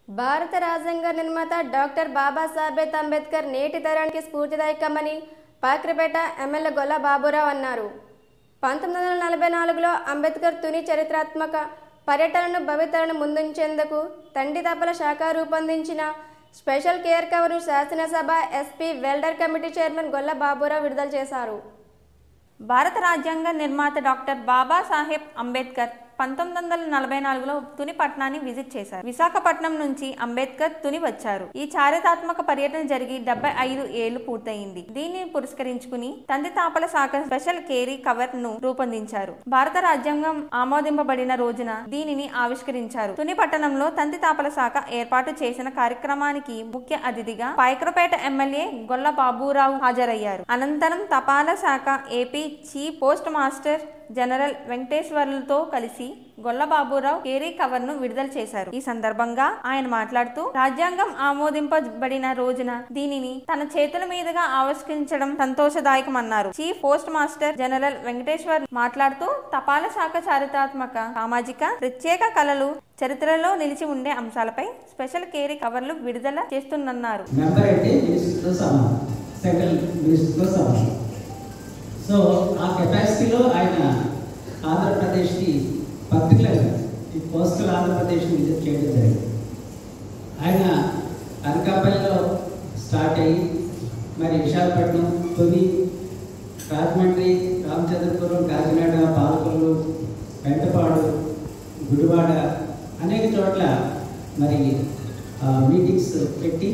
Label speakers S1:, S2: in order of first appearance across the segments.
S1: భారత రాజ్యాంగ నిర్మాత డాక్టర్ బాబాసాహెబ్ అంబేద్కర్ నేటి తరానికి స్ఫూర్తిదాయకమని పాక్రిపేట ఎమ్మెల్యే గొల్ల బాబురావు అన్నారు పంతొమ్మిది వందల నలభై నాలుగులో అంబేద్కర్ తుని చరిత్రాత్మక పర్యటనను భవితలను ముందుంచేందుకు తండ్రి తపల శాఖ రూపొందించిన స్పెషల్ కేర్ కవర్ను శాసనసభ ఎస్పీ వెల్డర్ కమిటీ చైర్మన్ గొల్ల బాబురావు విడుదల చేశారు
S2: భారత రాజ్యాంగ నిర్మాత డాక్టర్ బాబాసాహెబ్ అంబేద్కర్ పంతొమ్మిది వందల నలభై నాలుగులో తుని పట్టణాన్ని విజిట్ చేశారు విశాఖపట్నం నుంచి అంబేద్కర్ తుని వచ్చారు ఈ చారిత్రాత్మక పర్యటన జరిగి డెబ్బై ఐదు ఏళ్లు పూర్తయింది దీనిని పురస్కరించుకుని తండ్రి తాపల శాఖ స్పెషల్ కేరీ కవర్ ను రూపొందించారు భారత రాజ్యాంగం ఆమోదింపబడిన రోజున దీనిని ఆవిష్కరించారు తుని పట్టణంలో తండ్రి తాపల శాఖ ఏర్పాటు చేసిన కార్యక్రమానికి ముఖ్య అతిథిగా పైకరపేట ఎమ్మెల్యే గొల్ల బాబురావు హాజరయ్యారు అనంతరం తపాలా శాఖ AP chief post master general వెంకటేశ్వర్లతో కలిసి గొల్ల బాబురావు కేరీ కవర్ ను విడుదల చేశారు ఈ సందర్భంగా ఆయన మాట్లాడుతూ రాజ్యాంగం ఆమోదింపబడిన రోజున దీనిని తన చేతుల మీదుగా ఆవిష్కరించడం సంతోషదాయకమన్నారు chief post master general Venkateswar మాట్లాడుతూ తపాలా శాఖ చారిత్రాత్మక సామాజిక ప్రత్యేక కళలు చరిత్రలో నిలిచి ఉండే అంశాలపై స్పెషల్ కేరీ కవర్లు విడుదల చేస్తున్నారు
S3: మెంబర్ అయితే మినిస్టర్తో సమానం సెంట్రల్ మినిస్టర్తో సమానం సో ఆ కెపాసిటీలో ఆయన ఆంధ్రప్రదేశ్కి పర్టికులర్గా ఈ కోస్టల్ ఆంధ్రప్రదేశ్ని విజిట్ చేయడం జరిగింది ఆయన అనకాపల్లిలో స్టార్ట్ అయ్యి మరి విశాఖపట్నం తొలి రాజమండ్రి రామచంద్రపురం కాకినాడ పాలకొల్లు వెంటపాడు గుడివాడ అనేక చోట్ల మరి మీటింగ్స్ పెట్టి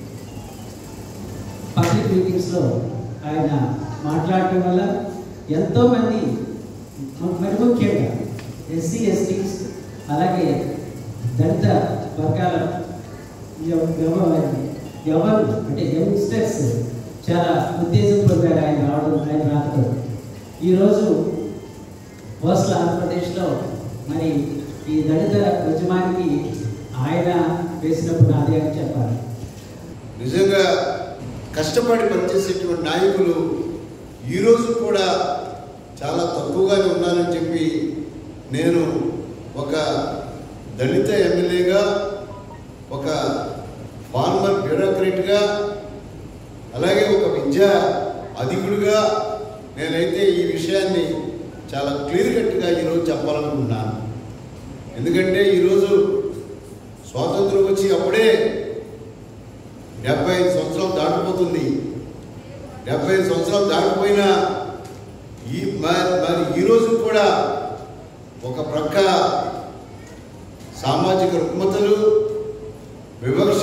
S3: పబ్లిక్ మీటింగ్స్లో ఆయన మాట్లాడటం వల్ల ఎంతోమంది మరి ముఖ్యంగా ఎస్సీ ఎస్టీస్ అలాగే దళిత వర్గాల ఎవ- ఎవ- ఎవరు అంటే యంగ్స్టర్స్ చాలా ఉత్తేజం పొందారు ఆయన రావడం ఆయన రాకతో ఈరోజు కోస్టల్ ఆంధ్రప్రదేశ్లో మరి ఈ దళిత ఉద్యమానికి ఆయన వేసినప్పుడు అదే అని చెప్పాలి
S4: నిజంగా కష్టపడి పనిచేసేటువంటి నాయకులు ఈరోజు కూడా చాలా తక్కువగానే ఉన్నారని చెప్పి నేను ఒక దళిత ఎమ్మెల్యేగా ఒక ఫార్మర్ బ్యూరోక్రేట్గా అలాగే ఒక విద్యా అధికుడిగా నేనైతే ఈ విషయాన్ని చాలా క్లియర్ కట్గా ఈరోజు చెప్పాలనుకుంటున్నాను ఎందుకంటే ఈరోజు స్వాతంత్రం వచ్చి అప్పుడే డెబ్బై ఐదు సంవత్సరాలు దాటిపోతుంది డెబ్బై ఐదు సంవత్సరాలు దాటిపోయినా ఈ మరి మరి ఈరోజు కూడా ఒక ప్రక్క సామాజిక రుగ్మతలు వివక్ష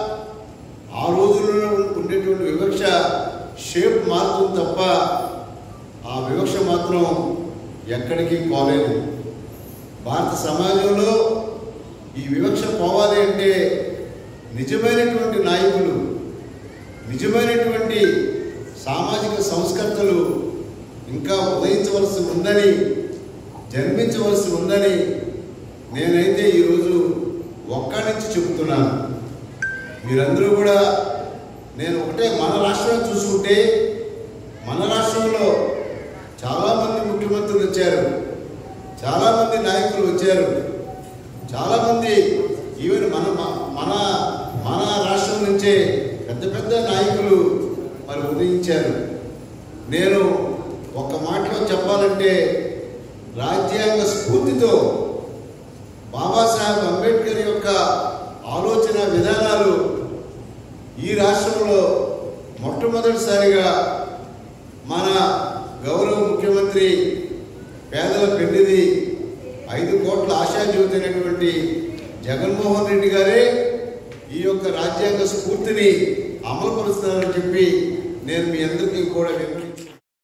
S4: ఆ రోజుల్లో ఉండేటువంటి వివక్ష షేప్ మారుతుంది తప్ప ఆ వివక్ష మాత్రం ఎక్కడికి పోలేదు భారత సమాజంలో ఈ వివక్ష పోవాలి అంటే నిజమైనటువంటి నాయకులు నిజమైనటువంటి సామాజిక సంస్కర్తలు ఇంకా ఉదయించవలసి ఉందని జన్మించవలసి ఉందని నేనైతే ఈరోజు ఒక్కడి నుంచి చెబుతున్నాను మీరందరూ కూడా నేను ఒకటే మన రాష్ట్రం చూసుకుంటే మన రాష్ట్రంలో చాలామంది ముఖ్యమంత్రులు వచ్చారు చాలామంది నాయకులు వచ్చారు చాలామంది ఈవెన్ మన మన మన రాష్ట్రం నుంచే పెద్ద పెద్ద నాయకులు మరి ఉదయించారు నేను ఒక మాటలో చెప్పాలంటే రాజ్యాంగ స్ఫూర్తితో బాబాసాహెబ్ అంబేద్కర్ యొక్క ఆలోచన విధానాలు ఈ రాష్ట్రంలో మొట్టమొదటిసారిగా మన గౌరవ ముఖ్యమంత్రి పేదల పెళ్లిది ఐదు కోట్ల ఆశాజ్యోతి అయినటువంటి జగన్మోహన్ రెడ్డి గారే ఈ యొక్క రాజ్యాంగ స్ఫూర్తిని అమలుపరుస్తున్నారని చెప్పి నేను మీ అందరికీ కూడా విజ్ఞప్తి